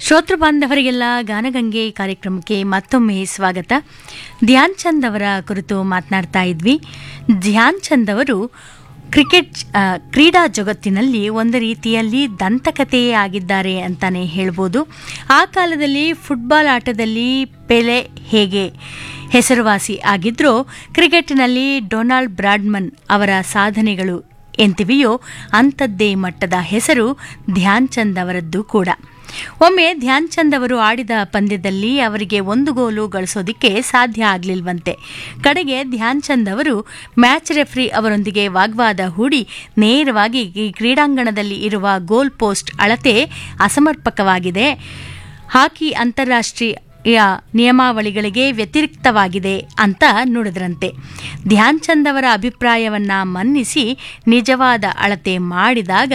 ಶ್ರೋತೃ ಬಾಂಧವರಿಗೆಲ್ಲ ಗಾನಗಂಗೆ ಕಾರ್ಯಕ್ರಮಕ್ಕೆ ಮತ್ತೊಮ್ಮೆ ಸ್ವಾಗತ ಧ್ಯಾನ್ ಚಂದ್ ಅವರ ಕುರಿತು ಮಾತನಾಡ್ತಾ ಇದ್ವಿ ಧ್ಯಾನ್ ಚಂದ್ ಅವರು ಕ್ರಿಕೆಟ್ ಆ, ಕ್ರೀಡಾ ಜಗತ್ತಿನಲ್ಲಿ ಒಂದು ರೀತಿಯಲ್ಲಿ ದಂತಕಥೆಯೇ ಆಗಿದ್ದಾರೆ ಅಂತಾನೆ ಹೇಳ್ಬೋದು ಆ ಕಾಲದಲ್ಲಿ ಫುಟ್ಬಾಲ್ ಆಟದಲ್ಲಿ ಪೆಲೆ ಹೇಗೆ ಹೆಸರುವಾಸಿ ಆಗಿದ್ರೋ ಕ್ರಿಕೆಟ್ನಲ್ಲಿ ಡೊನಾಲ್ಡ್ ಬ್ರಾಡ್ಮನ್ ಅವರ ಸಾಧನೆಗಳು ಎಂತಿವೆಯೋ ಅಂಥದ್ದೇ ಮಟ್ಟದ ಹೆಸರು ಧ್ಯಾನ್ ಚಂದ್ ಅವರದ್ದು ಕೂಡ ಒಮ್ಮೆ ಧ್ಯಾನ್ ಚಂದ್ ಅವರು ಆಡಿದ ಪಂದ್ಯದಲ್ಲಿ ಅವರಿಗೆ ಒಂದು ಗೋಲು ಗಳಿಸೋದಿಕ್ಕೆ ಸಾಧ್ಯ ಆಗಲಿಲ್ವಂತೆ ಕಡೆಗೆ ಧ್ಯಾನ್ ಚಂದ್ ಅವರು ಮ್ಯಾಚ್ ರೆಫ್ರಿ ಅವರೊಂದಿಗೆ ವಾಗ್ವಾದ ಹೂಡಿ ನೇರವಾಗಿ ಈ ಕ್ರೀಡಾಂಗಣದಲ್ಲಿ ಇರುವ ಗೋಲ್ ಪೋಸ್ಟ್ ಅಳತೆ ಅಸಮರ್ಪಕವಾಗಿದೆ ಹಾಕಿ ಅಂತಾರಾಷ್ಟ್ರೀಯ ನಿಯಮಾವಳಿಗಳಿಗೆ ವ್ಯತಿರಿಕ್ತವಾಗಿದೆ ಅಂತ ನುಡಿದ್ರಂತೆ ಧ್ಯಾನ್ ಚಂದ್ ಅವರ ಅಭಿಪ್ರಾಯವನ್ನ ಮನ್ನಿಸಿ ನಿಜವಾದ ಅಳತೆ ಮಾಡಿದಾಗ